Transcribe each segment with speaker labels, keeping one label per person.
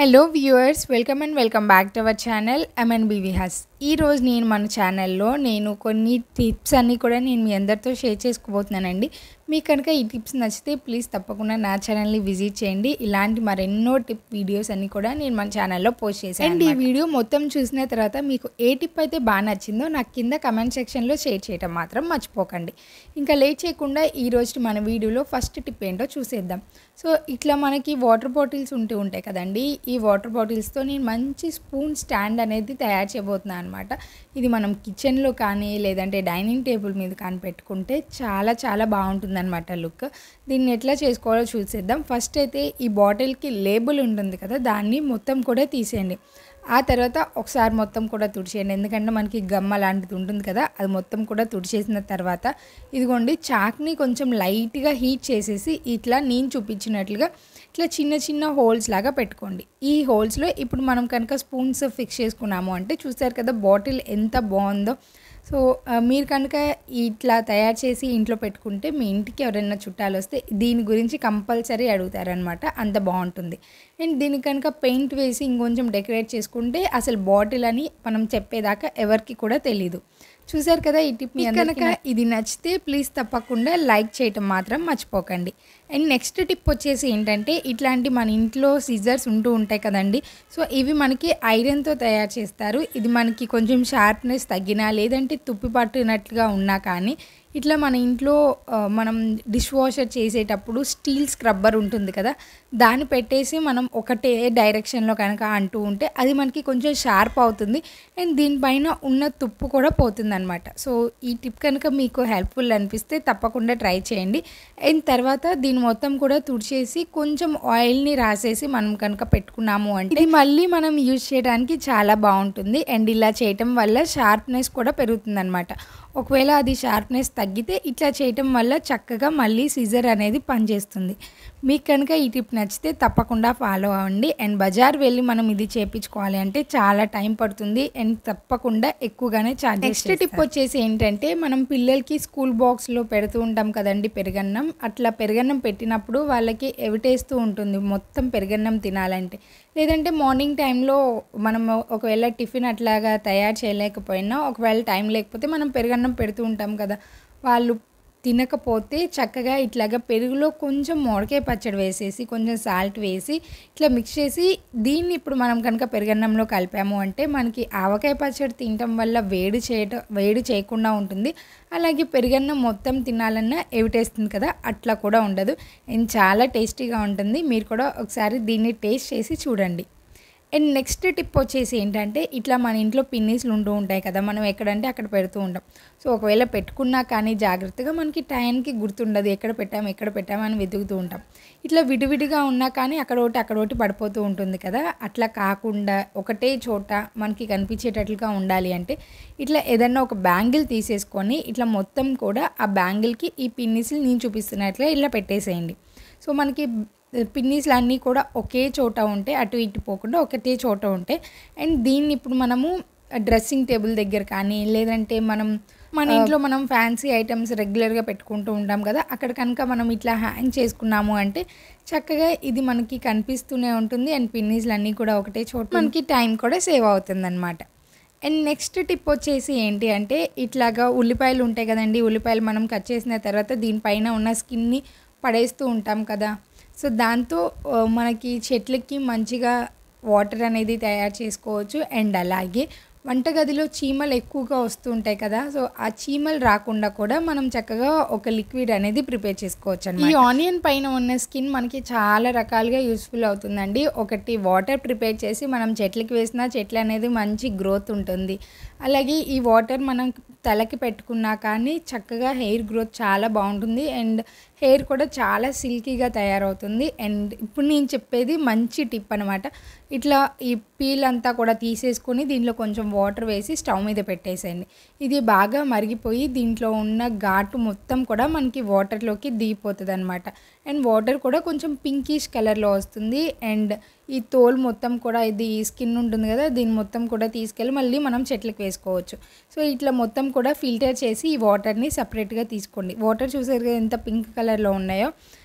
Speaker 1: hello viewers welcome and welcome back to our channel MNB Vihas ఈరోజు నేను మన ఛానల్లో నేను కొన్ని టిప్స్ అన్నీ కూడా నేను మీ అందరితో షేర్ చేసుకోబోతున్నానండి మీకు కనుక ఈ టిప్స్ నచ్చితే ప్లీజ్ తప్పకుండా నా ఛానల్ని విజిట్ చేయండి ఇలాంటి మరెన్నో టిప్ వీడియోస్ అన్నీ కూడా నేను మన ఛానల్లో పోస్ట్ చేశాను అండ్ ఈ వీడియో మొత్తం చూసిన తర్వాత మీకు ఏ టిప్ అయితే బాగా నచ్చిందో నాకు కింద కమెంట్ సెక్షన్లో షేర్ చేయడం మాత్రం మర్చిపోకండి ఇంకా లేట్ చేయకుండా ఈ రోజు మన వీడియోలో ఫస్ట్ టిప్ ఏంటో చూసేద్దాం సో ఇట్లా మనకి వాటర్ బాటిల్స్ ఉంటూ ఉంటాయి కదండి ఈ వాటర్ బాటిల్స్తో నేను మంచి స్పూన్ స్టాండ్ అనేది తయారు చేయబోతున్నాను అనమాట ఇది మనం కిచెన్లో కానీ లేదంటే డైనింగ్ టేబుల్ మీద కానీ పెట్టుకుంటే చాలా చాలా బాగుంటుంది అనమాట లుక్ దీన్ని ఎట్లా చేసుకోవాలో చూసేద్దాం ఫస్ట్ అయితే ఈ బాటిల్కి లేబుల్ ఉంటుంది కదా దాన్ని మొత్తం కూడా తీసేయండి ఆ తర్వాత ఒకసారి మొత్తం కూడా తుడిచేయండి ఎందుకంటే మనకి గమ్మ లాంటిది ఉంటుంది కదా అది మొత్తం కూడా తుడిచేసిన తర్వాత ఇదిగోండి చాక్ని కొంచెం లైట్గా హీట్ చేసేసి ఇట్లా నేను చూపించినట్లుగా ఇట్లా చిన్న చిన్న హోల్స్ లాగా పెట్టుకోండి ఈ హోల్స్లో ఇప్పుడు మనం కనుక స్పూన్స్ ఫిక్స్ చేసుకున్నాము అంటే చూసారు కదా బాటిల్ ఎంత బాగుందో సో ఆ, మీరు కనుక ఇట్లా తయారు చేసి ఇంట్లో పెట్టుకుంటే మీ ఇంటికి ఎవరైనా చుట్టాలు వస్తే దీని గురించి కంపల్సరీ అడుగుతారనమాట అంత బాగుంటుంది అండ్ దీనికి కనుక పెయింట్ వేసి ఇంకొంచెం డెకరేట్ చేసుకుంటే అసలు బాటిల్ అని మనం చెప్పేదాకా ఎవరికి కూడా తెలీదు చూసారు కదా ఈ టిప్ మీ కనుక ఇది నచ్చితే ప్లీజ్ తప్పకుండా లైక్ చేయటం మాత్రం మర్చిపోకండి అండ్ నెక్స్ట్ టిప్ వచ్చేసి ఏంటంటే ఇట్లాంటి మన ఇంట్లో సిజర్స్ ఉంటూ ఉంటాయి కదండి సో ఇవి మనకి ఐరన్తో తయారు చేస్తారు ఇది మనకి కొంచెం షార్ప్నెస్ తగ్గినా లేదంటే తుప్పి పట్టినట్లుగా ఉన్నా కానీ ఇట్లా మన ఇంట్లో ఆ, మనం డిష్ వాషర్ చేసేటప్పుడు స్టీల్ స్క్రబ్బర్ ఉంటుంది కదా దాన్ని పెట్టేసి మనం ఒకటే డైరెక్షన్లో కనుక అంటూ ఉంటే అది మనకి కొంచెం షార్ప్ అవుతుంది అండ్ దీనిపైన ఉన్న తుప్పు కూడా పోతుంది అనమాట సో ఈ టిప్ కనుక మీకు హెల్ప్ఫుల్ అనిపిస్తే తప్పకుండా ట్రై చేయండి అండ్ తర్వాత దీని మొత్తం కూడా తుడిచేసి కొంచెం ఆయిల్ని రాసేసి మనం కనుక పెట్టుకున్నాము అంటే ఇది మళ్ళీ మనం యూజ్ చేయడానికి చాలా బాగుంటుంది అండ్ ఇలా చేయటం వల్ల షార్ప్నెస్ కూడా పెరుగుతుంది అనమాట ఒకవేళ అది షార్ప్నెస్ తగ్గితే ఇట్లా చేయటం వల్ల చక్కగా మళ్ళీ సిజర్ అనేది పనిచేస్తుంది మీకు కనుక ఈ టిప్ నచ్చితే తప్పకుండా ఫాలో అవ్వండి అండ్ బజార్ వెళ్ళి మనం ఇది చేపించుకోవాలి అంటే చాలా టైం పడుతుంది అండ్ తప్పకుండా ఎక్కువగానే చార్జ్ నెక్స్ట్ టిప్ వచ్చేసి ఏంటంటే మనం పిల్లలకి స్కూల్ బాక్స్లో పెడుతూ ఉంటాం కదండి పెరుగన్నం అట్లా పెరుగన్నం పెట్టినప్పుడు వాళ్ళకి ఎవిటేస్తూ ఉంటుంది మొత్తం పెరుగన్నం తినాలంటే లేదంటే మార్నింగ్ టైంలో మనం ఒకవేళ టిఫిన్ అట్లాగా తయారు చేయలేకపోయినా ఒకవేళ టైం లేకపోతే మనం పెరుగన్నం పెడుతూ ఉంటాం కదా వాళ్ళు తినకపోతే చక్కగా ఇట్లాగా పెరుగులో కొంచెం మామిడికాయ పచ్చడి వేసేసి కొంచెం సాల్ట్ వేసి ఇట్లా మిక్స్ చేసి దీన్ని ఇప్పుడు మనం కనుక పెరుగన్నంలో కలిపాము అంటే మనకి ఆవకాయ పచ్చడి తినటం వల్ల వేడి చేయటం వేడి చేయకుండా ఉంటుంది అలాగే పెరుగన్నం మొత్తం తినాలన్నా ఎవిటేస్తుంది కదా అట్లా కూడా ఉండదు అండ్ చాలా టేస్టీగా ఉంటుంది మీరు కూడా ఒకసారి దీన్ని టేస్ట్ చేసి చూడండి అండ్ నెక్స్ట్ టిప్ వచ్చేసి ఏంటంటే ఇట్లా మన ఇంట్లో పిన్నీస్లు ఉంటూ ఉంటాయి కదా మనం ఎక్కడంటే అక్కడ పెడుతూ ఉంటాం సో ఒకవేళ పెట్టుకున్నా కానీ జాగ్రత్తగా మనకి టైంకి గుర్తుండదు ఎక్కడ పెట్టాము ఎక్కడ పెట్టాము అని వెతుకుతూ ఉంటాం ఇట్లా విడివిడిగా ఉన్నా కానీ అక్కడ ఒకటి అక్కడ ఒకటి పడిపోతూ ఉంటుంది కదా అట్లా కాకుండా ఒకటే చోట మనకి కనిపించేటట్లుగా ఉండాలి అంటే ఇట్లా ఏదన్నా ఒక బ్యాంగిల్ తీసేసుకొని ఇట్లా మొత్తం కూడా ఆ బ్యాంగిల్కి ఈ పిన్నీస్లు నేను చూపిస్తున్నట్లుగా ఇలా పెట్టేసేయండి సో మనకి పిన్నీస్లు అన్నీ కూడా ఒకే చోట ఉంటే అటు ఇటు పోకుండా ఒకటే చోట ఉంటాయి అండ్ దీన్ని ఇప్పుడు మనము డ్రెస్సింగ్ టేబుల్ దగ్గర కానీ లేదంటే మనం మన ఇంట్లో మనం ఫ్యాన్సీ ఐటమ్స్ రెగ్యులర్గా పెట్టుకుంటూ ఉంటాం కదా అక్కడ కనుక మనం ఇట్లా హ్యాంగ్ చేసుకున్నాము అంటే చక్కగా ఇది మనకి కనిపిస్తూనే ఉంటుంది అండ్ పిన్నీస్లు అన్నీ కూడా ఒకటే చోట మనకి టైం కూడా సేవ్ అవుతుంది అనమాట అండ్ నెక్స్ట్ టిప్ వచ్చేసి ఏంటి అంటే ఇట్లాగా ఉల్లిపాయలు ఉంటాయి కదండి ఉల్లిపాయలు మనం కట్ చేసిన తర్వాత దీనిపైన ఉన్న స్కిన్ని పడేస్తూ ఉంటాం కదా సో దాంతో ఆ, మనకి చెట్లకి మంచిగా వాటర్ అనేది తయారు చేసుకోవచ్చు అండ్ అలాగే వంటగదిలో చీమలు ఎక్కువగా వస్తూ ఉంటాయి కదా సో ఆ చీమలు రాకుండా కూడా మనం చక్కగా ఒక లిక్విడ్ అనేది ప్రిపేర్ చేసుకోవచ్చు అన్నమాట ఈ ఆనియన్ పైన ఉన్న స్కిన్ మనకి చాలా రకాలుగా యూస్ఫుల్ అవుతుందండి ఒకటి వాటర్ ప్రిపేర్ చేసి మనం చెట్లకి వేసినా చెట్లు అనేది మంచి గ్రోత్ ఉంటుంది అలాగే ఈ వాటర్ మనం తలకి పెట్టుకున్నా కానీ చక్కగా హెయిర్ గ్రోత్ చాలా బాగుంటుంది అండ్ హెయిర్ కూడా చాలా సిల్కీగా తయారవుతుంది అండ్ ఇప్పుడు నేను చెప్పేది మంచి టిప్ అనమాట ఇట్లా ఈ పీల్ అంతా కూడా తీసేసుకొని దీంట్లో కొంచెం వాటర్ వేసి స్టవ్ మీద పెట్టేసేయండి ఇది బాగా మరిగిపోయి దీంట్లో ఉన్న ఘాటు మొత్తం కూడా మనకి వాటర్లోకి దిగిపోతుంది అనమాట అండ్ వాటర్ కూడా కొంచెం పింకిష్ కలర్లో వస్తుంది అండ్ ఈ తోలు మొత్తం కూడా ఇది స్కిన్ ఉంటుంది కదా దీని మొత్తం కూడా తీసుకెళ్ళి మళ్ళీ మనం చెట్లకు వేసుకోవచ్చు సో ఇట్లా మొత్తం కూడా ఫిల్టర్ చేసి ఈ వాటర్ని సపరేట్గా తీసుకోండి వాటర్ చూసారు కదా ఎంత పింక్ కలర్లో ఉన్నాయో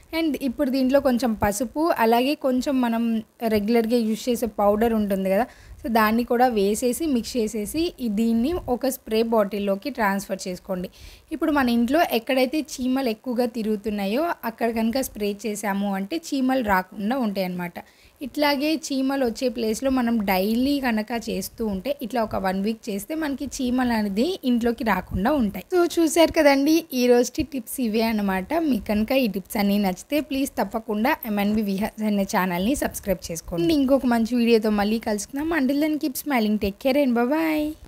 Speaker 1: అండ్ ఇప్పుడు దీంట్లో కొంచెం పసుపు అలాగే కొంచెం మనం రెగ్యులర్గా యూజ్ చేసే పౌడర్ ఉంటుంది కదా సో దాన్ని కూడా వేసేసి మిక్స్ చేసేసి ఈ దీన్ని ఒక స్ప్రే బాటిల్లోకి ట్రాన్స్ఫర్ చేసుకోండి ఇప్పుడు మన ఇంట్లో ఎక్కడైతే చీమలు ఎక్కువగా తిరుగుతున్నాయో అక్కడ కనుక స్ప్రే చేసాము అంటే చీమలు రాకుండా ఉంటాయి అన్నమాట ఇట్లాగే చీమలు వచ్చే ప్లేస్లో మనం డైలీ కనుక చేస్తూ ఉంటే ఇట్లా ఒక వన్ వీక్ చేస్తే మనకి చీమలు అనేది ఇంట్లోకి రాకుండా ఉంటాయి సో చూశారు కదండి ఈ రోజు టిప్స్ ఇవే అనమాట మీకు కనుక ఈ టిప్స్ అన్నీ నచ్చితే ప్లీజ్ తప్పకుండా ఎంఎన్బి విహాస్ అనే ఛానల్ని సబ్స్క్రైబ్ చేసుకోండి ఇంకొక మంచి వీడియోతో మళ్ళీ కలుసుకుందాం until then keep smiling take care and bye